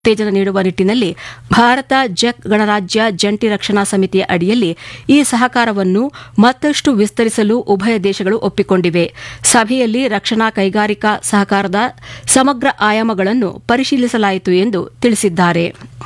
ಉತ್ತೇಜನ ನೀಡುವ ನಿಟ್ಟಿನಲ್ಲಿ ಭಾರತ ಜೆಕ್ ಗಣರಾಜ್ಯ ಜಂಟಿ ರಕ್ಷಣಾ ಸಮಿತಿಯ ಅಡಿಯಲ್ಲಿ ಈ ಸಹಕಾರವನ್ನು ಮತ್ತಷ್ಟು ವಿಸ್ತರಿಸಲು ಉಭಯ ದೇಶಗಳು ಒಪ್ಪಿಕೊಂಡಿವೆ ಸಭೆಯಲ್ಲಿ ರಕ್ಷಣಾ ಕೈಗಾರಿಕಾ ಸಹಕಾರದ ಸಮಗ್ರ ಆಯಾಮಗಳನ್ನು ಪರಿಶೀಲಿಸಲಾಯಿತು ಎಂದು ತಿಳಿಸಿದ್ದಾರೆ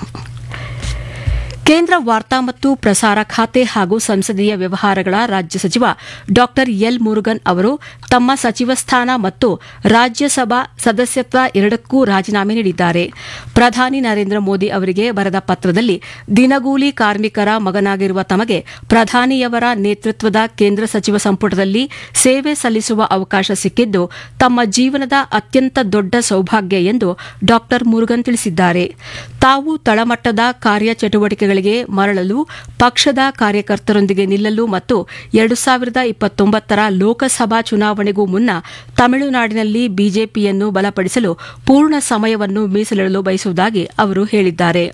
ಕೇಂದ್ರ ವಾರ್ತಾ ಮತ್ತು ಪ್ರಸಾರ ಖಾತೆ ಹಾಗೂ ಸಂಸದೀಯ ವ್ಯವಹಾರಗಳ ರಾಜ್ಯ ಸಚಿವ ಡಾ ಎಲ್ ಮುರುಗನ್ ಅವರು ತಮ್ಮ ಸಚಿವ ಸ್ಥಾನ ಮತ್ತು ರಾಜ್ಯಸಭಾ ಸದಸ್ಯತ್ವ ಎರಡಕ್ಕೂ ರಾಜೀನಾಮೆ ನೀಡಿದ್ದಾರೆ ಪ್ರಧಾನಿ ನರೇಂದ್ರ ಮೋದಿ ಅವರಿಗೆ ಬರೆದ ಪತ್ರದಲ್ಲಿ ದಿನಗೂಲಿ ಕಾರ್ಮಿಕರ ಮಗನಾಗಿರುವ ತಮಗೆ ಪ್ರಧಾನಿಯವರ ನೇತೃತ್ವದ ಕೇಂದ್ರ ಸಚಿವ ಸಂಪುಟದಲ್ಲಿ ಸೇವೆ ಸಲ್ಲಿಸುವ ಅವಕಾಶ ಸಿಕ್ಕಿದ್ದು ತಮ್ಮ ಜೀವನದ ಅತ್ಯಂತ ದೊಡ್ಡ ಸೌಭಾಗ್ಯ ಎಂದು ಡಾ ಮುರುಗನ್ ತಿಳಿಸಿದ್ದಾರೆ ತಾವು ತಳಮಟ್ಟದ ಕಾರ್ಯಚಟುವಟಿಕೆಗಳಿಗೆ ಮರಳಲು ಪಕ್ಷದ ಕಾರ್ಯಕರ್ತರೊಂದಿಗೆ ನಿಲ್ಲಲು ಮತ್ತು ಎರಡು ಸಾವಿರದ ಇಪ್ಪತ್ತೊಂಬತ್ತರ ಲೋಕಸಭಾ ಚುನಾವಣೆಗೂ ಮುನ್ನ ತಮಿಳುನಾಡಿನಲ್ಲಿ ಬಿಜೆಪಿಯನ್ನು ಬಲಪಡಿಸಲು ಪೂರ್ಣ ಸಮಯವನ್ನು ಮೀಸಲಿಡಲು ಬಯಸುವುದಾಗಿ ಅವರು ಹೇಳಿದ್ದಾರೆ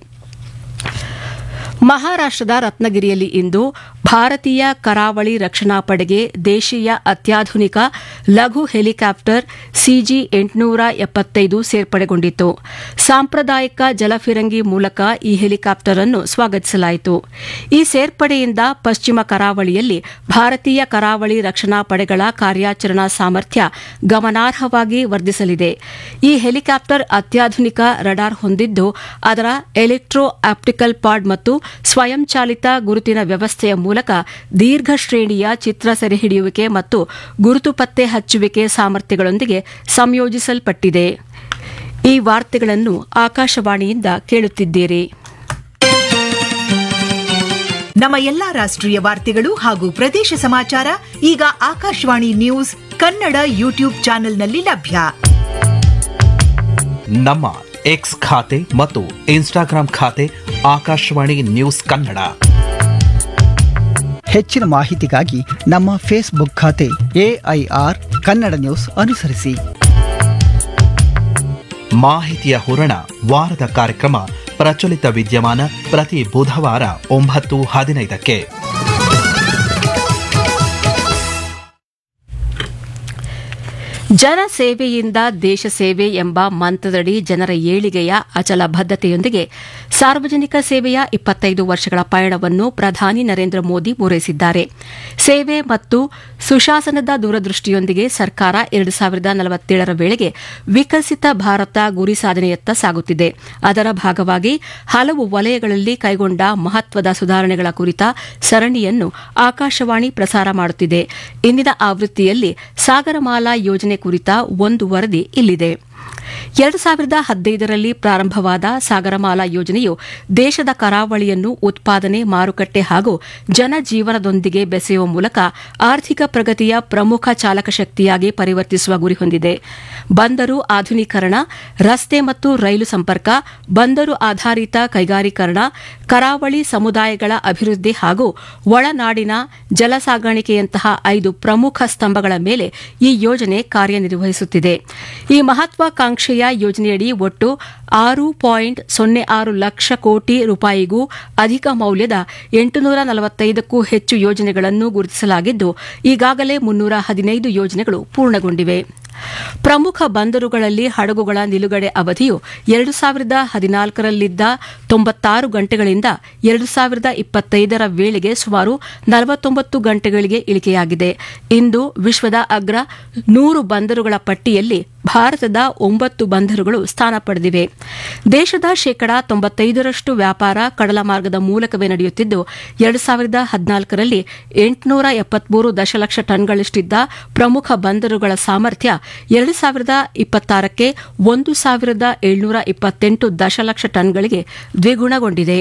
ಮಹಾರಾಷ್ಟದ ರತ್ನಗಿರಿಯಲ್ಲಿ ಇಂದು ಭಾರತೀಯ ಕರಾವಳಿ ರಕ್ಷಣಾ ಪಡೆಗೆ ದೇಶೀಯ ಅತ್ಯಾಧುನಿಕ ಲಘು ಹೆಲಿಕಾಪ್ಟರ್ ಸಿಜಿ ಎಂಟುನೂರ ಎಪ್ಪತ್ತೈದು ಸೇರ್ಪಡೆಗೊಂಡಿತು ಸಾಂಪ್ರದಾಯಿಕ ಜಲಫಿರಂಗಿ ಮೂಲಕ ಈ ಹೆಲಿಕಾಪ್ಟರ್ ಅನ್ನು ಸ್ವಾಗತಿಸಲಾಯಿತು ಈ ಸೇರ್ಪಡೆಯಿಂದ ಪಶ್ಚಿಮ ಕರಾವಳಿಯಲ್ಲಿ ಭಾರತೀಯ ಕರಾವಳಿ ರಕ್ಷಣಾ ಪಡೆಗಳ ಕಾರ್ಯಾಚರಣಾ ಸಾಮರ್ಥ್ಯ ಗಮನಾರ್ಹವಾಗಿ ವರ್ಧಿಸಲಿದೆ ಈ ಹೆಲಿಕಾಪ್ಟರ್ ಅತ್ಯಾಧುನಿಕ ರಡಾರ್ ಹೊಂದಿದ್ದು ಅದರ ಎಲೆಕ್ಟ್ರೋ ಆಪ್ಟಿಕಲ್ ಪಾಡ್ ಮತ್ತು ಸ್ವಯಂಚಾಲಿತ ಗುರುತಿನ ವ್ಯವಸ್ಥೆಯ ಮೂಲಕ ದೀರ್ಘ ಶ್ರೇಣಿಯ ಚಿತ್ರ ಸೆರೆಹಿಡಿಯುವಿಕೆ ಮತ್ತು ಗುರುತು ಪತ್ತೆ ಹಚ್ಚುವಿಕೆ ಸಾಮರ್ಥ್ಯಗಳೊಂದಿಗೆ ಸಂಯೋಜಿಸಲ್ಪಟ್ಟಿದೆ ಈ ವಾರ್ತೆಗಳನ್ನು ಆಕಾಶವಾಣಿಯಿಂದ ಕೇಳುತ್ತಿದ್ದೀರಿ ನಮ್ಮ ಎಲ್ಲಾ ರಾಷ್ಟ್ರೀಯ ವಾರ್ತೆಗಳು ಹಾಗೂ ಪ್ರದೇಶ ಸಮಾಚಾರ ಈಗ ಆಕಾಶವಾಣಿ ನ್ಯೂಸ್ ಕನ್ನಡ ಯೂಟ್ಯೂಬ್ ಚಾನೆಲ್ನಲ್ಲಿ ಲಭ್ಯ ನಮ್ಮ ಎಕ್ಸ್ ಖಾತೆ ಮತ್ತು ಇನ್ಸ್ಟಾಗ್ರಾಂ ಖಾತೆ ಆಕಾಶವಾಣಿ ನ್ಯೂಸ್ ಕನ್ನಡ ಹೆಚ್ಚಿನ ಮಾಹಿತಿಗಾಗಿ ನಮ್ಮ ಫೇಸ್ಬುಕ್ ಖಾತೆ ಎಐಆರ್ ಕನ್ನಡ ನ್ಯೂಸ್ ಅನುಸರಿಸಿ ಮಾಹಿತಿಯ ಹೂರಣ ವಾರದ ಕಾರ್ಯಕ್ರಮ ಪ್ರಚಲಿತ ವಿದ್ಯಮಾನ ಪ್ರತಿ ಬುಧವಾರ ಒಂಬತ್ತು ಹದಿನೈದಕ್ಕೆ ಜನ ಸೇವೆಯಿಂದ ದೇಶ ಸೇವೆ ಎಂಬ ಮಂತ್ರದಡಿ ಜನರ ಏಳಿಗೆಯ ಅಚಲ ಬದ್ಧತೆಯೊಂದಿಗೆ ಸಾರ್ವಜನಿಕ ಸೇವೆಯ ಇಪ್ಪತ್ತೈದು ವರ್ಷಗಳ ಪಯಣವನ್ನು ಪ್ರಧಾನಿ ನರೇಂದ್ರ ಮೋದಿ ಪೂರೈಸಿದ್ದಾರೆ ಸೇವೆ ಮತ್ತು ಸುಶಾಸನದ ದೂರದೃಷ್ಟಿಯೊಂದಿಗೆ ಸರ್ಕಾರ ಎರಡು ಸಾವಿರದ ನಲವತ್ತೇಳರ ವೇಳೆಗೆ ವಿಕಸಿತ ಭಾರತ ಗುರಿ ಸಾಧನೆಯತ್ತ ಸಾಗುತ್ತಿದೆ ಅದರ ಭಾಗವಾಗಿ ಹಲವು ವಲಯಗಳಲ್ಲಿ ಕೈಗೊಂಡ ಮಹತ್ವದ ಸುಧಾರಣೆಗಳ ಕುರಿತ ಸರಣಿಯನ್ನು ಆಕಾಶವಾಣಿ ಪ್ರಸಾರ ಮಾಡುತ್ತಿದೆ ಇಂದಿನ ಆವೃತ್ತಿಯಲ್ಲಿ ಸಾಗರಮಾಲಾ ಯೋಜನೆ ಕುರಿತ ಒಂದು ವರದಿ ಇಲ್ಲಿದೆ ಎರಡು ಸಾವಿರದ ಹದಿನೈದರಲ್ಲಿ ಪ್ರಾರಂಭವಾದ ಸಾಗರಮಾಲಾ ಯೋಜನೆಯು ದೇಶದ ಕರಾವಳಿಯನ್ನು ಉತ್ಪಾದನೆ ಮಾರುಕಟ್ಟೆ ಹಾಗೂ ಜನಜೀವನದೊಂದಿಗೆ ಬೆಸೆಯುವ ಮೂಲಕ ಆರ್ಥಿಕ ಪ್ರಗತಿಯ ಪ್ರಮುಖ ಚಾಲಕ ಶಕ್ತಿಯಾಗಿ ಪರಿವರ್ತಿಸುವ ಗುರಿ ಹೊಂದಿದೆ ಬಂದರು ಆಧುನೀಕರಣ ರಸ್ತೆ ಮತ್ತು ರೈಲು ಸಂಪರ್ಕ ಬಂದರು ಆಧಾರಿತ ಕೈಗಾರೀಕರಣ ಕರಾವಳಿ ಸಮುದಾಯಗಳ ಅಭಿವೃದ್ಧಿ ಹಾಗೂ ಒಳನಾಡಿನ ಜಲ ಸಾಗಾಣಿಕೆಯಂತಹ ಐದು ಪ್ರಮುಖ ಸ್ತಂಭಗಳ ಮೇಲೆ ಈ ಯೋಜನೆ ಕಾರ್ಯನಿರ್ವಹಿಸುತ್ತಿದೆ ಈ ಮಹತ್ವಾಕಾಂಕ್ಷೆಯ ಯೋಜನೆಯಡಿ ಒಟ್ಟು ಆರು ಪಾಯಿಂಟ್ ಸೊನ್ನೆ ಆರು ಲಕ್ಷ ಕೋಟಿ ರೂಪಾಯಿಗೂ ಅಧಿಕ ಮೌಲ್ಯದ ಎಂಟುನೂರ ನಲವತ್ತೈದಕ್ಕೂ ಹೆಚ್ಚು ಯೋಜನೆಗಳನ್ನು ಗುರುತಿಸಲಾಗಿದ್ದು ಈಗಾಗಲೇ ಮುನ್ನೂರ ಹದಿನೈದು ಯೋಜನೆಗಳು ಪೂರ್ಣಗೊಂಡಿವೆ ಪ್ರಮುಖ ಬಂದರುಗಳಲ್ಲಿ ಹಡಗುಗಳ ನಿಲುಗಡೆ ಅವಧಿಯು ಎರಡು ಸಾವಿರದ ಹದಿನಾಲ್ಕರಲ್ಲಿದ್ದ ತೊಂಬತ್ತಾರು ಗಂಟೆಗಳಿಂದ ಎರಡು ಸಾವಿರದ ಇಪ್ಪತ್ತೈದರ ವೇಳೆಗೆ ಸುಮಾರು ನಲವತ್ತೊಂಬತ್ತು ಗಂಟೆಗಳಿಗೆ ಇಳಿಕೆಯಾಗಿದೆ ಇಂದು ವಿಶ್ವದ ಅಗ್ರ ನೂರು ಬಂದರುಗಳ ಪಟ್ಟಿಯಲ್ಲಿ ಭಾರತದ ಒಂಬತ್ತು ಬಂದರುಗಳು ಸ್ಥಾನ ಪಡೆದಿವೆ ದೇಶದ ಶೇಕಡಾ ತೊಂಬತ್ತೈದರಷ್ಟು ವ್ಯಾಪಾರ ಕಡಲ ಮಾರ್ಗದ ಮೂಲಕವೇ ನಡೆಯುತ್ತಿದ್ದು ಎರಡು ಸಾವಿರದ ಹದಿನಾಲ್ಕರಲ್ಲಿ ಎಂಟುನೂರ ಎಪ್ಪತ್ಮೂರು ದಶಲಕ್ಷ ಟನ್ಗಳಷ್ಟಿದ್ದ ಪ್ರಮುಖ ಬಂದರುಗಳ ಸಾಮರ್ಥ್ಯ ಎರಡು ಸಾವಿರದ ಇಪ್ಪತ್ತಾರಕ್ಕೆ ಒಂದು ಸಾವಿರದ ಏಳ್ನೂರ ಇಪ್ಪತ್ತೆಂಟು ದಶಲಕ್ಷ ಟನ್ಗಳಿಗೆ ದ್ವಿಗುಣಗೊಂಡಿದೆ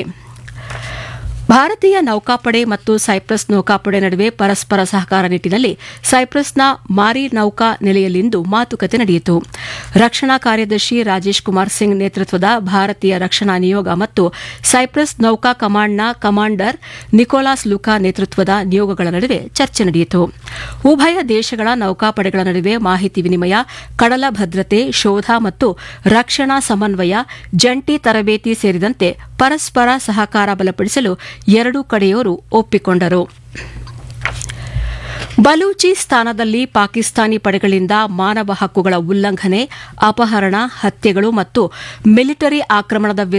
ಭಾರತೀಯ ನೌಕಾಪಡೆ ಮತ್ತು ಸೈಪ್ರಸ್ ನೌಕಾಪಡೆ ನಡುವೆ ಪರಸ್ಪರ ಸಹಕಾರ ನಿಟ್ಟಿನಲ್ಲಿ ಸೈಪ್ರಸ್ನ ಮಾರಿ ನೌಕಾ ನೆಲೆಯಲ್ಲಿಂದು ಮಾತುಕತೆ ನಡೆಯಿತು ರಕ್ಷಣಾ ಕಾರ್ಯದರ್ಶಿ ರಾಜೇಶ್ ಕುಮಾರ್ ಸಿಂಗ್ ನೇತೃತ್ವದ ಭಾರತೀಯ ರಕ್ಷಣಾ ನಿಯೋಗ ಮತ್ತು ಸೈಪ್ರಸ್ ನೌಕಾ ಕಮಾಂಡ್ನ ಕಮಾಂಡರ್ ನಿಕೋಲಾಸ್ ಲುಕಾ ನೇತೃತ್ವದ ನಿಯೋಗಗಳ ನಡುವೆ ಚರ್ಚೆ ನಡೆಯಿತು ಉಭಯ ದೇಶಗಳ ನೌಕಾಪಡೆಗಳ ನಡುವೆ ಮಾಹಿತಿ ವಿನಿಮಯ ಕಡಲ ಭದ್ರತೆ ಶೋಧ ಮತ್ತು ರಕ್ಷಣಾ ಸಮನ್ವಯ ಜಂಟಿ ತರಬೇತಿ ಸೇರಿದಂತೆ ಪರಸ್ಪರ ಸಹಕಾರ ಬಲಪಡಿಸಲು ಎರಡೂ ಕಡೆಯವರು ಒಪ್ಪಿಕೊಂಡರು ಬಲೂಚಿಸ್ತಾನದಲ್ಲಿ ಪಾಕಿಸ್ತಾನಿ ಪಡೆಗಳಿಂದ ಮಾನವ ಹಕ್ಕುಗಳ ಉಲ್ಲಂಘನೆ ಅಪಹರಣ ಹತ್ಯೆಗಳು ಮತ್ತು ಮಿಲಿಟರಿ ಆಕ್ರಮಣದ